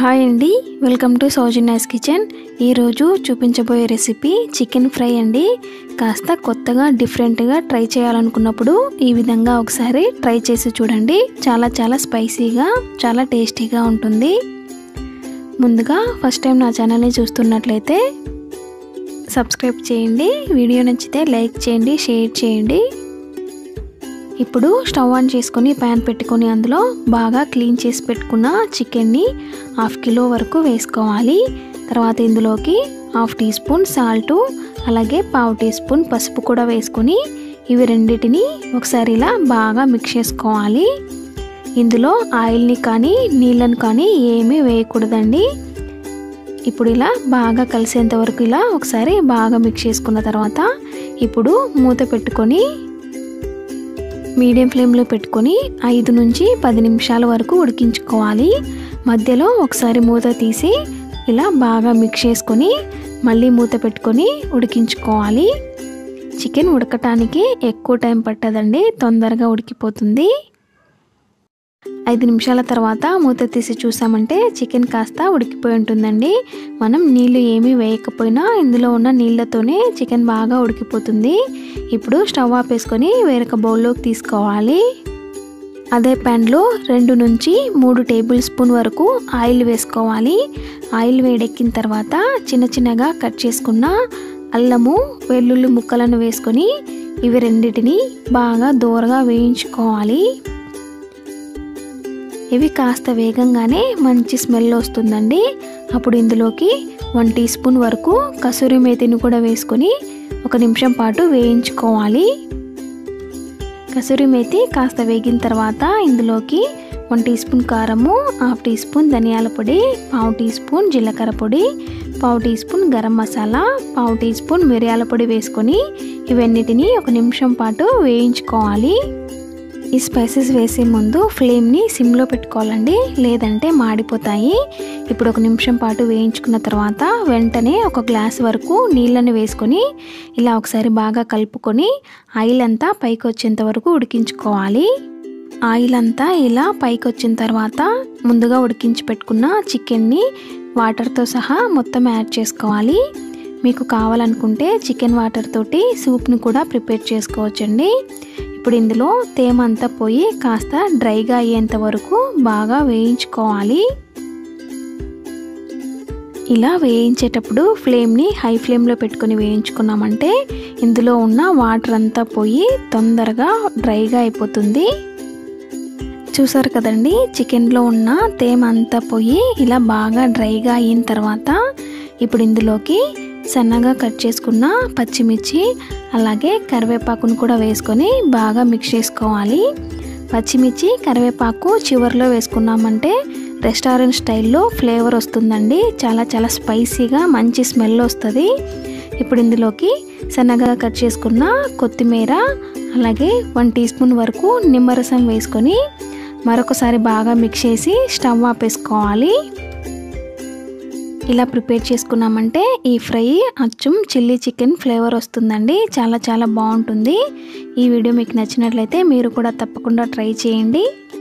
hi అండి welcome to సౌజన్యాస్ kitchen ఈరోజు చూపించబోయే రెసిపీ చికెన్ ఫ్రై అండి కాస్త కొత్తగా డిఫరెంట్గా ట్రై చేయాలనుకున్నప్పుడు ఈ విధంగా ఒకసారి ట్రై చేసి చూడండి చాలా చాలా స్పైసీగా చాలా టేస్టీగా ఉంటుంది ముందుగా ఫస్ట్ టైం నా ఛానల్ని చూస్తున్నట్లయితే సబ్స్క్రైబ్ చేయండి వీడియో నచ్చితే లైక్ చేయండి షేర్ చేయండి ఇప్పుడు స్టవ్ ఆన్ చేసుకొని ప్యాన్ పెట్టుకొని అందులో బాగా క్లీన్ చేసి పెట్టుకున్న చికెన్ని హాఫ్ కిలో వరకు వేసుకోవాలి తర్వాత ఇందులోకి హాఫ్ టీ స్పూన్ సాల్టు అలాగే పావు టీ స్పూన్ పసుపు కూడా వేసుకొని ఇవి రెండింటిని ఒకసారి ఇలా బాగా మిక్స్ చేసుకోవాలి ఇందులో ఆయిల్ని కానీ నీళ్ళని కానీ ఏమీ వేయకూడదండి ఇప్పుడు ఇలా బాగా కలిసేంత వరకు ఇలా ఒకసారి బాగా మిక్స్ చేసుకున్న తర్వాత ఇప్పుడు మూత పెట్టుకొని మీడియం ఫ్లేమ్లో పెట్టుకొని ఐదు నుంచి పది నిమిషాల వరకు ఉడికించుకోవాలి మధ్యలో ఒకసారి మూత తీసి ఇలా బాగా మిక్స్ చేసుకొని మళ్ళీ మూత పెట్టుకొని ఉడికించుకోవాలి చికెన్ ఉడకటానికి ఎక్కువ టైం పట్టదండి తొందరగా ఉడికిపోతుంది ఐదు నిమిషాల తర్వాత మూత తీసి చూసామంటే చికెన్ కాస్త ఉడికిపోయి ఉంటుందండి మనం నీళ్ళు ఏమీ వేయకపోయినా ఇందులో ఉన్న నీళ్ళతోనే చికెన్ బాగా ఉడికిపోతుంది ఇప్పుడు స్టవ్ ఆపేసుకొని వేరొక బౌల్లోకి తీసుకోవాలి అదే ప్యాన్లో రెండు నుంచి మూడు టేబుల్ స్పూన్ వరకు ఆయిల్ వేసుకోవాలి ఆయిల్ వేడెక్కిన తర్వాత చిన్న చిన్నగా కట్ చేసుకున్న అల్లము వెల్లుల్లి ముక్కలను వేసుకొని ఇవి రెండింటిని బాగా దూరగా వేయించుకోవాలి ఇవి కాస్త వేగంగానే మంచి స్మెల్ వస్తుందండి అప్పుడు ఇందులోకి వన్ టీ స్పూన్ వరకు కసూరి మేతిని కూడా వేసుకొని ఒక నిమిషం పాటు వేయించుకోవాలి కసూరి మేతి కాస్త వేగిన తర్వాత ఇందులోకి వన్ టీ స్పూన్ కారము హాఫ్ టీ స్పూన్ ధనియాల పొడి పావు టీ స్పూన్ జీలకర్ర పొడి పావు టీ స్పూన్ గరం మసాలా పావు టీ స్పూన్ మిరియాల పొడి వేసుకొని ఇవన్నిటిని ఒక నిమిషం పాటు వేయించుకోవాలి ఈ స్పైసెస్ వేసే ముందు ఫ్లేమ్ని సిమ్లో పెట్టుకోవాలండి లేదంటే మాడిపోతాయి ఇప్పుడు ఒక నిమిషం పాటు వేయించుకున్న తర్వాత వెంటనే ఒక గ్లాస్ వరకు నీళ్ళని వేసుకొని ఇలా ఒకసారి బాగా కలుపుకొని ఆయిల్ అంతా పైకి వచ్చేంత వరకు ఉడికించుకోవాలి ఆయిల్ అంతా ఇలా పైకి వచ్చిన తర్వాత ముందుగా ఉడికించి పెట్టుకున్న చికెన్ని వాటర్తో సహా మొత్తం యాడ్ చేసుకోవాలి మీకు కావాలనుకుంటే చికెన్ వాటర్ తోటి సూప్ని కూడా ప్రిపేర్ చేసుకోవచ్చండి ఇప్పుడు ఇందులో తేమ అంతా పోయి కాస్త డ్రైగా అయ్యేంత వరకు బాగా వేయించుకోవాలి ఇలా వేయించేటప్పుడు ఫ్లేమ్ని హై ఫ్లేమ్లో పెట్టుకొని వేయించుకున్నామంటే ఇందులో ఉన్న వాటర్ అంతా పోయి తొందరగా డ్రైగా అయిపోతుంది చూసారు కదండి చికెన్లో ఉన్న తేమ అంతా పోయి ఇలా బాగా డ్రైగా అయిన తర్వాత ఇప్పుడు ఇందులోకి సన్నగా కట్ చేసుకున్న పచ్చిమిర్చి అలాగే కరివేపాకును కూడా వేసుకొని బాగా మిక్స్ చేసుకోవాలి పచ్చిమిర్చి కరివేపాకు చివరిలో వేసుకున్నామంటే రెస్టారెంట్ స్టైల్లో ఫ్లేవర్ వస్తుందండి చాలా చాలా స్పైసీగా మంచి స్మెల్ వస్తుంది ఇప్పుడు ఇందులోకి సన్నగా కట్ చేసుకున్న కొత్తిమీర అలాగే వన్ టీ స్పూన్ వరకు నిమ్మరసం వేసుకొని మరొకసారి బాగా మిక్స్ చేసి స్టవ్ ఆపేసుకోవాలి ఇలా ప్రిపేర్ చేసుకున్నామంటే ఈ ఫ్రై అచ్చం చిల్లీ చికెన్ ఫ్లేవర్ వస్తుందండి చాలా చాలా బాగుంటుంది ఈ వీడియో మీకు నచ్చినట్లయితే మీరు కూడా తప్పకుండా ట్రై చేయండి